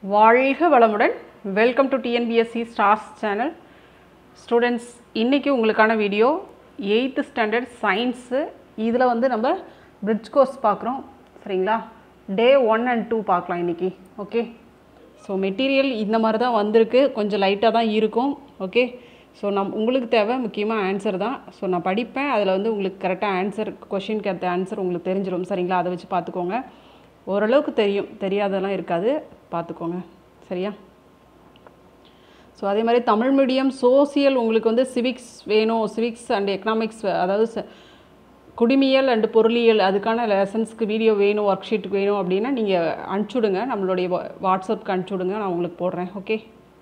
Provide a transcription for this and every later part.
வாழ்க வளமுடன் welcome to TNPSC stars channel students இன்றைக்கி உங்களுக்கான வீடியோ எயித்து ஸ்டாண்டர்ட் சயின்ஸு இதில் வந்து நம்ம பிரிட்ஜ் கோர்ஸ் பார்க்குறோம் சரிங்களா டே ஒன் அண்ட் டூ பார்க்கலாம் இன்றைக்கி ஓகே ஸோ மெட்டீரியல் இந்த மாதிரி தான் வந்திருக்கு கொஞ்சம் லைட்டாக தான் இருக்கும் ஓகே ஸோ நம் உங்களுக்கு தேவை முக்கியமாக ஆன்சர் தான் ஸோ நான் படிப்பேன் அதில் வந்து உங்களுக்கு கரெக்டாக ஆன்சர் கொஷினுக்கு ஏற்ற ஆன்சர் உங்களுக்கு தெரிஞ்சிடும் சரிங்களா அதை வச்சு பார்த்துக்கோங்க ஓரளவுக்கு தெரியும் தெரியாதெல்லாம் இருக்காது பார்த்துக்கோங்க சரியா ஸோ அதே மாதிரி தமிழ் மீடியம் சோசியல் உங்களுக்கு வந்து சிவிக்ஸ் வேணும் சிவிக்ஸ் அண்ட் எக்கனாமிக்ஸ் அதாவது ச- குடிமியல் அண்டு பொருளியல் அதுக்கான லெசன்ஸ்க்கு வீடியோ வேணும் ஒர்க் ஷீட் வேணும் அப்படின்னா நீங்கள் அனுப்பிச்சுடுங்க நம்மளுடைய வா- வாட்ஸ்அப்க்கு அனுப்பிச்சுடுங்க நான் உங்களுக்கு போடுறேன் ஓகே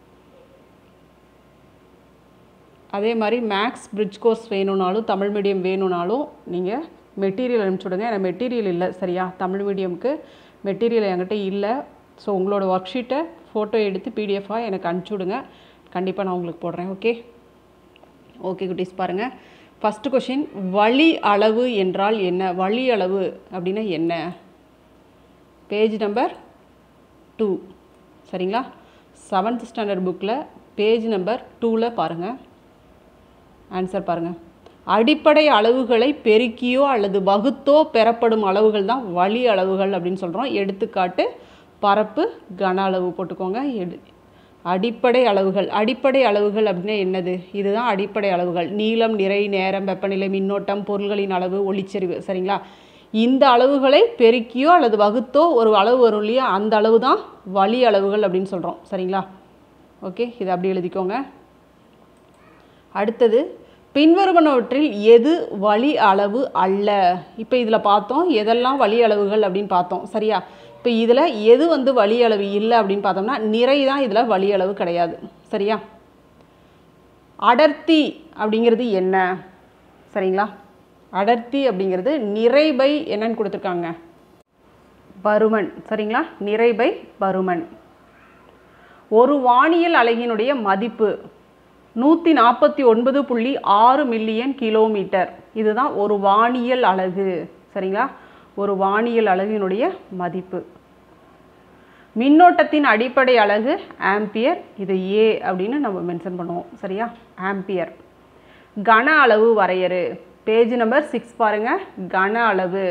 அதே மாதிரி மேக்ஸ் பிரிட்ஜ் கோர்ஸ் வேணும்னாலும் தமிழ் மீடியம் வேணும்னாலும் நீங்கள் மெட்டீரியல் அனுப்பிச்சுடுங்க ஏன்னா மெட்டீரியல் இல்லை சரியா தமிழ் மீடியம்க்கு மெட்டீரியல் என்கிட்ட இல்லை ஸோ உங்களோட ஒர்க் ஷீட்டை ஃபோட்டோ எடுத்து பிடிஎஃபாக எனக்கு அனுப்பிச்சுடுங்க கண்டிப்பாக நான் உங்களுக்கு போடுறேன் ஓகே ஓகே குட்டீஸ் பாருங்கள் ஃபஸ்ட்டு கொஷின் வழி அளவு என்றால் என்ன வழி அளவு அப்படின்னா என்ன பேஜ் நம்பர் டூ சரிங்களா செவன்த் ஸ்டாண்டர்ட் புக்கில் பேஜ் நம்பர் டூவில் பாருங்கள் ஆன்சர் பாருங்கள் அடிப்படை அளவுகளை பெருக்கியோ அல்லது வகுத்தோ பெறப்படும் அளவுகள் தான் வழி அளவுகள் அப்படின்னு சொல்கிறோம் எடுத்துக்காட்டு பரப்பு கன அளவு போட்டுக்கோங்க எடு அடிப்படை அளவுகள் அடிப்படை அளவுகள் அப்படின்னா என்னது இதுதான் அடிப்படை அளவுகள் நீளம் நிறை நேரம் வெப்பநிலை மின்னோட்டம் பொருள்களின் அளவு ஒளிச்செறிவு சரிங்களா இந்த அளவுகளை பெருக்கியோ அல்லது வகுத்தோ ஒரு அளவு வரும் இல்லையா அந்த அளவு தான் வழி அளவுகள் அப்படின்னு சொல்கிறோம் சரிங்களா ஓகே இதை அப்படி எழுதிக்கோங்க அடுத்தது பின்வருவனவற்றில் எது வழி அளவு அல்ல இப்போ இதில் பார்த்தோம் எதெல்லாம் வழி அளவுகள் அப்படின்னு பார்த்தோம் சரியா இப்போ இதில் எது வந்து வழி அளவு இல்லை அப்படின்னு பார்த்தோம்னா நிறை தான் இதில் வழி அளவு கிடையாது சரியா அடர்த்தி அப்படிங்கிறது என்ன சரிங்களா அடர்த்தி அப்படிங்கிறது நிறை பை என்னன்னு கொடுத்துருக்காங்க பருமன் சரிங்களா நிறை பை பருமன் ஒரு வானியல் அலகினுடைய மதிப்பு நூற்றி நாற்பத்தி ஒன்பது புள்ளி ஆறு மில்லியன் கிலோமீட்டர் இதுதான் ஒரு வானியல் அலகு சரிங்களா ஒரு வானியல் அலகினுடைய மதிப்பு மின்னோட்டத்தின் அடிப்படை அலகு ஆம்பியர் இது ஏ அப்படின்னு நம்ம மென்ஷன் பண்ணுவோம் சரியா ஆம்பியர் கன அளவு வரையறு பேஜ் நம்பர் சிக்ஸ் பாருங்க கன அளவு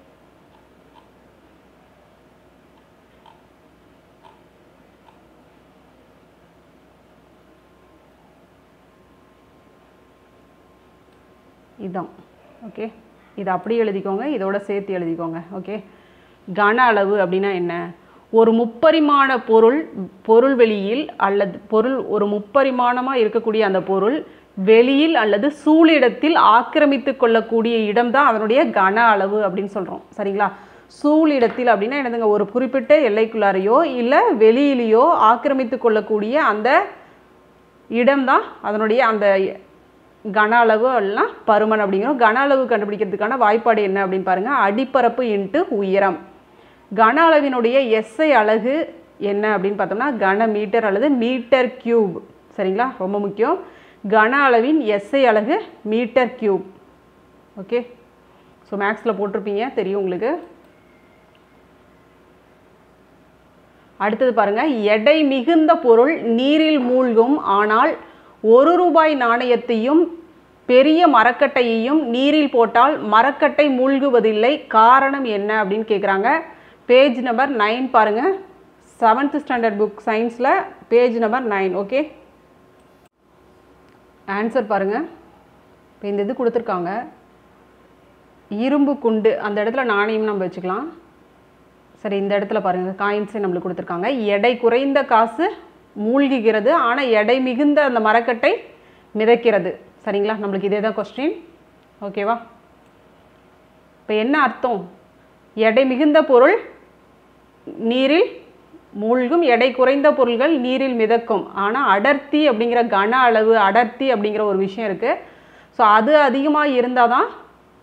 இதான் ஓகே இதை அப்படியே எழுதிக்கோங்க இதோட சேர்த்து எழுதிக்கோங்க ஓகே கன அளவு அப்படின்னா என்ன ஒரு முப்பரிமாண பொருள் பொருள் வெளியில் அல்லது பொருள் ஒரு முப்பரிமாணமாக இருக்கக்கூடிய அந்த பொருள் வெளியில் அல்லது சூழிடத்தில் ஆக்கிரமித்து கொள்ளக்கூடிய இடம் தான் அதனுடைய கன அளவு அப்படின்னு சொல்கிறோம் சரிங்களா சூழிடத்தில் அப்படின்னா என்னதுங்க ஒரு குறிப்பிட்ட எல்லைக்குள்ளாரையோ இல்லை வெளியிலேயோ ஆக்கிரமித்து கொள்ளக்கூடிய அந்த இடம்தான் அதனுடைய அந்த கன அளவு எல்லாம் பருமன் அப்படிங்கிறோம் கன அளவு கண்டுபிடிக்கிறதுக்கான வாய்ப்பாடு என்ன அப்படின்னு பாருங்கள் அடிப்பரப்பு இன்ட்டு உயரம் கன அளவினுடைய எஸ்ஐ அலகு என்ன அப்படின்னு பார்த்தோம்னா கன மீட்டர் அல்லது மீட்டர் கியூப் சரிங்களா ரொம்ப முக்கியம் கன அளவின் எஸ்ஐ அலகு மீட்டர் கியூப் ஓகே ஸோ மேக்ஸில் போட்டிருப்பீங்க தெரியும் உங்களுக்கு அடுத்தது பாருங்க எடை மிகுந்த பொருள் நீரில் மூழ்கும் ஆனால் ஒரு ரூபாய் நாணயத்தையும் பெரிய மரக்கட்டையையும் நீரில் போட்டால் மரக்கட்டை மூழ்குவதில்லை காரணம் என்ன அப்படின்னு கேட்குறாங்க பேஜ் நம்பர் நைன் பாருங்க செவன்த் ஸ்டாண்டர்ட் புக் சயின்ஸில் page number nine okay answer பாருங்க இப்போ இந்த இது கொடுத்துருக்காங்க இரும்பு குண்டு அந்த இடத்துல நாணயம் நம்ம வச்சுக்கலாம் சரி இந்த இடத்துல பாருங்கள் காயின்ஸே நம்மளுக்கு கொடுத்துருக்காங்க எடை குறைந்த காசு மூழ்குகிறது ஆனால் எடை மிகுந்த அந்த மரக்கட்டை மிதக்கிறது சரிங்களா நம்மளுக்கு இதே தான் கொஸ்டின் ஓகேவா இப்போ என்ன அர்த்தம் எடை மிகுந்த பொருள் நீரில் மூழ்கும் எடை குறைந்த பொருள்கள் நீரில் மிதக்கும் ஆனால் அடர்த்தி அப்படிங்கிற கன அளவு அடர்த்தி அப்படிங்கிற ஒரு விஷயம் இருக்குது ஸோ அது அதிகமாக இருந்தால் தான்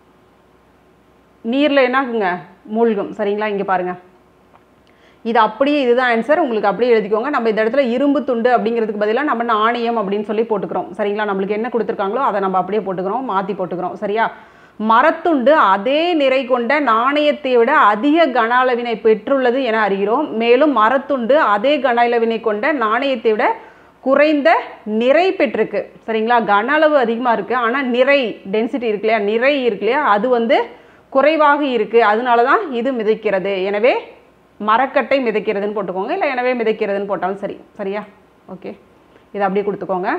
நீரில் என்னாகுங்க மூழ்கும் சரிங்களா இங்கே பாருங்கள் இது அப்படியே இதுதான் ஆன்சர் உங்களுக்கு அப்படியே எழுதிக்கோங்க நம்ம இந்த இடத்துல இரும்பு துண்டு அப்படிங்கிறதுக்கு பதிலாக நம்ம நாணயம் அப்படின்னு சொல்லி போட்டுக்கிறோம் சரிங்களா நம்மளுக்கு என்ன கொடுத்துருக்காங்களோ அதை நம்ம அப்படியே போட்டுக்கிறோம் மாற்றி போட்டுக்கிறோம் சரியா மரத்துண்டு அதே நிறை கொண்ட நாணயத்தை விட அதிக கன அளவினை பெற்றுள்ளது என அறிகிறோம் மேலும் மரத்துண்டு அதே கன அளவினை கொண்ட நாணயத்தை விட குறைந்த நிறை பெற்றிருக்கு சரிங்களா கன அளவு அதிகமாக இருக்குது ஆனால் நிறை டென்சிட்டி இருக்கு இல்லையா நிறை இருக்கு இல்லையா அது வந்து குறைவாக இருக்குது அதனால தான் இது மிதைக்கிறது எனவே மரக்கட்டை மிதைக்கிறதுன்னு போட்டுக்கோங்க இல்லை எனவே மிதைக்கிறதுன்னு போட்டாலும் சரி சரியா ஓகே இதை அப்படியே கொடுத்துக்கோங்க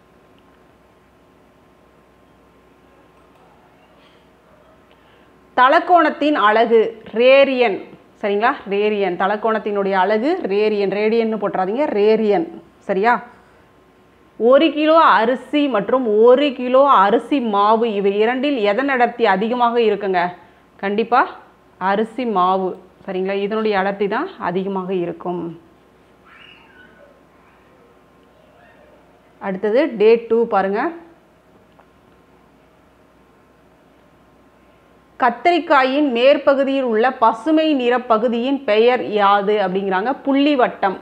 தலக்கோணத்தின் அழகு ரேரியன் சரிங்களா ரேரியன் தலக்கோணத்தினுடைய அழகு ரேரியன் ரேடியன்னு போட்டுறாதீங்க ரேரியன் சரியா ஒரு கிலோ அரிசி மற்றும் ஒரு கிலோ அரிசி மாவு இவை இரண்டில் எதன் அடர்த்தி அதிகமாக இருக்குங்க கண்டிப்பாக அரிசி மாவு சரிங்களா இதனுடைய அடர்த்தி தான் அதிகமாக இருக்கும் அடுத்தது டே டூ பாருங்கள் கத்தரிக்காயின் மேற்பகுதியில் உள்ள பசுமை நிற பகுதியின் பெயர் யாது அப்படிங்கிறாங்க புள்ளி வட்டம்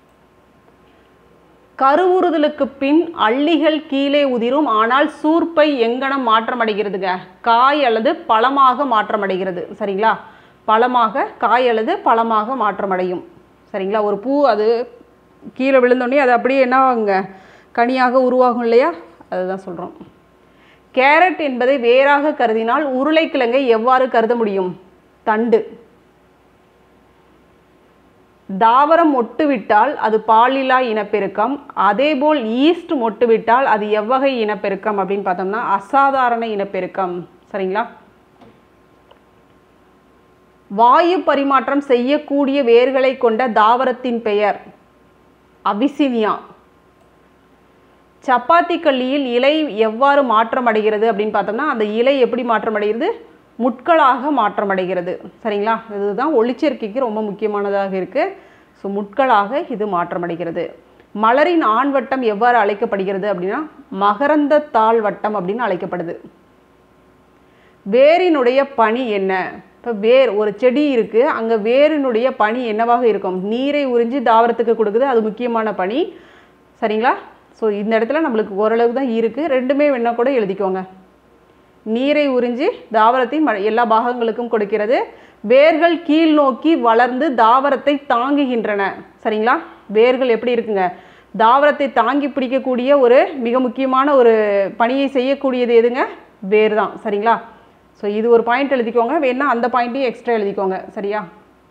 கருவுறுதலுக்கு பின் அள்ளிகள் கீழே உதிரும் ஆனால் சூர்ப்பை எங்கனம் மாற்றமடைகிறதுங்க காய் அல்லது பழமாக மாற்றமடைகிறது சரிங்களா பழமாக காய் அல்லது பழமாக மாற்றமடையும் சரிங்களா ஒரு பூ அது கீழே விழுந்தோடனே அது அப்படியே என்ன ஆகுங்க கனியாக உருவாகும் இல்லையா அதுதான் சொல்கிறோம் கேரட் என்பதை வேறாக கருதினால் உருளைக்கிழங்கை எவ்வாறு கருத முடியும் தண்டு தாவரம் மொட்டுவிட்டால் அது பாலிலா இனப்பெருக்கம் அதேபோல் ஈஸ்ட் மொட்டுவிட்டால் அது எவ்வகை இனப்பெருக்கம் அப்படின்னு பார்த்தோம்னா அசாதாரண இனப்பெருக்கம் சரிங்களா வாயு பரிமாற்றம் செய்யக்கூடிய வேர்களை கொண்ட தாவரத்தின் பெயர் அபிசினியா சப்பாத்தி கல்லியில் இலை எவ்வாறு மாற்றமடைகிறது அப்படின்னு பார்த்தோம்னா அந்த இலை எப்படி மாற்றமடைகிறது முட்களாக மாற்றமடைகிறது சரிங்களா இதுதான் ஒளிச்சேர்க்கைக்கு ரொம்ப முக்கியமானதாக இருக்குது ஸோ முட்களாக இது மாற்றமடைகிறது மலரின் ஆண் வட்டம் எவ்வாறு அழைக்கப்படுகிறது அப்படின்னா மகரந்த தாள் வட்டம் அப்படின்னு அழைக்கப்படுது வேரினுடைய பணி என்ன இப்போ வேர் ஒரு செடி இருக்குது அங்கே வேரினுடைய பணி என்னவாக இருக்கும் நீரை உறிஞ்சி தாவரத்துக்கு கொடுக்குது அது முக்கியமான பணி சரிங்களா ஸோ இந்த இடத்துல நம்மளுக்கு ஓரளவு தான் இருக்குது ரெண்டுமே வேணா கூட எழுதிக்கோங்க நீரை உறிஞ்சி தாவரத்தின் ம- எல்லா பாகங்களுக்கும் கொடுக்கிறது வேர்கள் கீழ் நோக்கி வளர்ந்து தாவரத்தை தாங்குகின்றன சரிங்களா வேர்கள் எப்படி இருக்குங்க தாவரத்தை தாங்கி பிடிக்கக்கூடிய ஒரு மிக முக்கியமான ஒரு பணியை செய்யக்கூடியது எதுங்க வேர் தான் சரிங்களா ஸோ இது ஒரு பாயிண்ட் எழுதிக்கோங்க வேணா அந்த பாயிண்ட்டையும் எக்ஸ்ட்ரா எழுதிக்கோங்க சரியா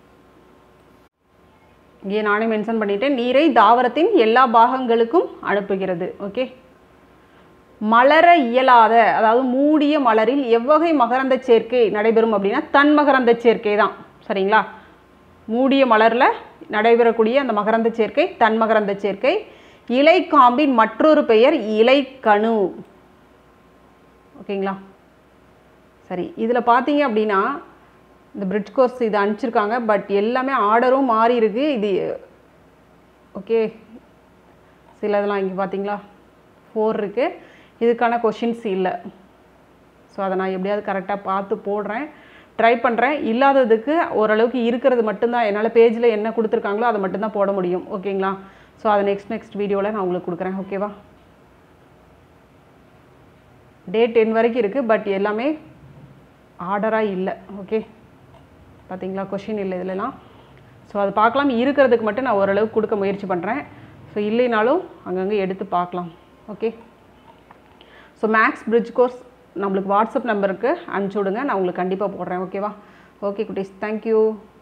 இங்கே நானே மென்ஷன் பண்ணிட்டேன் நீரை தாவரத்தின் எல்லா பாகங்களுக்கும் அனுப்புகிறது ஓகே மலர இயலாத அதாவது மூடிய மலரில் எவ்வகை மகரந்த சேர்க்கை நடைபெறும் அப்படின்னா தன்மகரந்த சேர்க்கை தான் சரிங்களா மூடிய மலரில் நடைபெறக்கூடிய அந்த மகரந்த சேர்க்கை தன்மகரந்த சேர்க்கை இலைக்காம்பின் மற்றொரு பெயர் இலைக்கணு ஓகேங்களா சரி இதில் பார்த்தீங்க அப்படின்னா இந்த பிரிட்ஜ் கோர்ஸ் இது அனுப்பிச்சிருக்காங்க பட் எல்லாமே ஆர்டரும் மாறி இருக்கு இது ஓகே சிலதெல்லாம் இங்கே பார்த்தீங்களா ஃபோர் இருக்குது இதுக்கான கொஷின்ஸ் இல்லை ஸோ அதை நான் எப்படியாவது கரெக்டாக பார்த்து போடுறேன் ட்ரை பண்ணுறேன் இல்லாததுக்கு ஓரளவுக்கு இருக்கிறது மட்டும்தான் என்னால் பேஜில் என்ன கொடுத்துருக்காங்களோ அதை மட்டும்தான் போட முடியும் ஓகேங்களா ஸோ அதை நெக்ஸ்ட் நெக்ஸ்ட் வீடியோவில் நான் உங்களுக்கு கொடுக்குறேன் ஓகேவா டே டென் வரைக்கும் இருக்குது பட் எல்லாமே ஆர்டராக இல்லை ஓகே பார்த்தீங்களா கொஷின் இல்லை இதுலலாம் ஸோ அது பார்க்கலாம் இருக்கிறதுக்கு மட்டும் நான் ஓரளவுக்கு கொடுக்க முயற்சி பண்ணுறேன் ஸோ இல்லைனாலும் அங்கங்கே எடுத்து பார்க்கலாம் okay so maths bridge course நம்மளுக்கு வாட்ஸ்அப் நம்பருக்கு அனுப்பிச்சி விடுங்க நான் உங்களுக்கு கண்டிப்பாக போடுறேன் ஓகேவா ஓகே குட்டீஸ் தேங்க்யூ